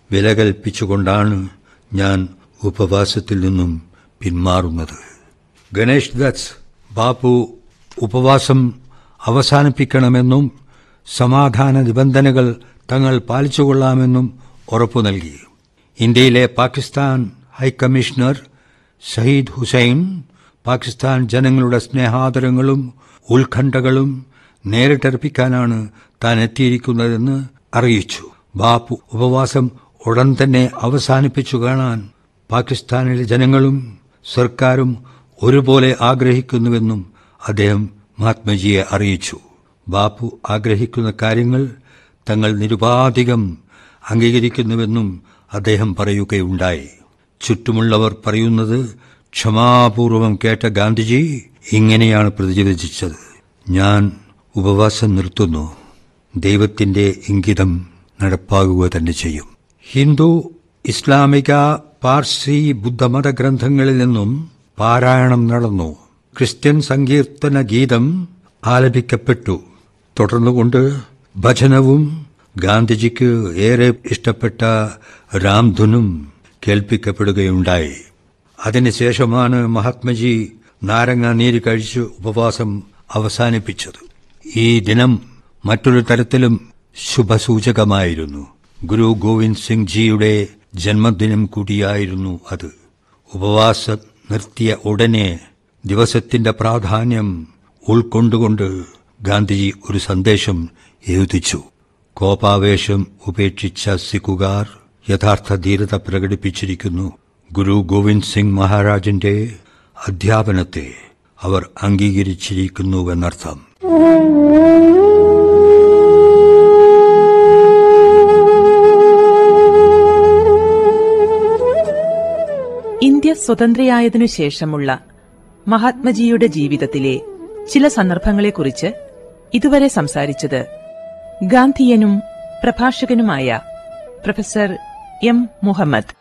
വില കൽപ്പിച്ചുകൊണ്ടാണ് ഞാൻ ഉപവാസത്തിൽ നിന്നും പിന്മാറുന്നത് ഗണേഷ് ദത്ത് ബാപ്പു ഉപവാസം അവസാനിപ്പിക്കണമെന്നും സമാധാന നിബന്ധനകൾ തങ്ങൾ പാലിച്ചുകൊള്ളാമെന്നും ഉറപ്പു നൽകി ഇന്ത്യയിലെ പാകിസ്ഥാൻ ഹൈക്കമ്മീഷണർ സയ്യിദ് ഹുസൈൻ പാകിസ്ഥാൻ ജനങ്ങളുടെ സ്നേഹാദരങ്ങളും ഉത്കണ്ഠകളും നേരിട്ടർപ്പിക്കാനാണ് താൻ എത്തിയിരിക്കുന്നതെന്ന് അറിയിച്ചു ബാപ്പു ഉപവാസം ഉടൻ തന്നെ അവസാനിപ്പിച്ചു കാണാൻ പാകിസ്ഥാനിലെ ജനങ്ങളും സർക്കാരും ഒരുപോലെ ആഗ്രഹിക്കുന്നുവെന്നും അദ്ദേഹം മഹാത്മജിയെ അറിയിച്ചു ബാപ്പു ആഗ്രഹിക്കുന്ന കാര്യങ്ങൾ തങ്ങൾ നിരുപാധികം അംഗീകരിക്കുന്നുവെന്നും അദ്ദേഹം പറയുകയുണ്ടായി ചുറ്റുമുള്ളവർ പറയുന്നത് ക്ഷമാപൂർവം കേട്ട ഗാന്ധിജി ഇങ്ങനെയാണ് പ്രതിവചിച്ചത് ഞാൻ ഉപവാസം നിർത്തുന്നു ദൈവത്തിന്റെ ഇംഗിതം നടപ്പാകുക തന്നെ ചെയ്യും ഹിന്ദു ഇസ്ലാമിക പാർസി ബുദ്ധമത ഗ്രന്ഥങ്ങളിൽ നിന്നും പാരായണം നടന്നു ക്രിസ്ത്യൻ സങ്കീർത്തന ഗീതം ആലപിക്കപ്പെട്ടു തുടർന്നുകൊണ്ട് ഭജനവും ഗാന്ധിജിക്ക് ഏറെ ഇഷ്ടപ്പെട്ട രാംധുനും കേൾപ്പിക്കപ്പെടുകയുണ്ടായി അതിനുശേഷമാണ് മഹാത്മജി നാരങ്ങ നീര് കഴിച്ച് ഉപവാസം അവസാനിപ്പിച്ചത് ഈ ദിനം മറ്റൊരു തരത്തിലും ശുഭസൂചകമായിരുന്നു ഗുരു ഗോവിന്ദ് സിംഗ് ജിയുടെ ജന്മദിനം കൂടിയായിരുന്നു അത് ഉപവാസം നിർത്തിയ ഉടനെ ദിവസത്തിന്റെ പ്രാധാന്യം ഉൾക്കൊണ്ടുകൊണ്ട് ഗാന്ധിജി ഒരു സന്ദേശം എഴുതിച്ചു കോപാവേശം ഉപേക്ഷിച്ച സിഖുകാർ യഥാർത്ഥ ധീരത പ്രകടിപ്പിച്ചിരിക്കുന്നു ഗുരു ഗോവിന്ദ് സിംഗ് മഹാരാജിന്റെ അധ്യാപനത്തെ അവർ അംഗീകരിച്ചിരിക്കുന്നുവെന്നർത്ഥം ഇന്ത്യ സ്വതന്ത്രയായതിനു ശേഷമുള്ള മഹാത്മജിയുടെ ജീവിതത്തിലെ ചില സന്ദർഭങ്ങളെക്കുറിച്ച് ഇതുവരെ സംസാരിച്ചത് ഗാന്ധിയനും പ്രഭാഷകനുമായ പ്രൊഫസർ എം മുഹമ്മദ്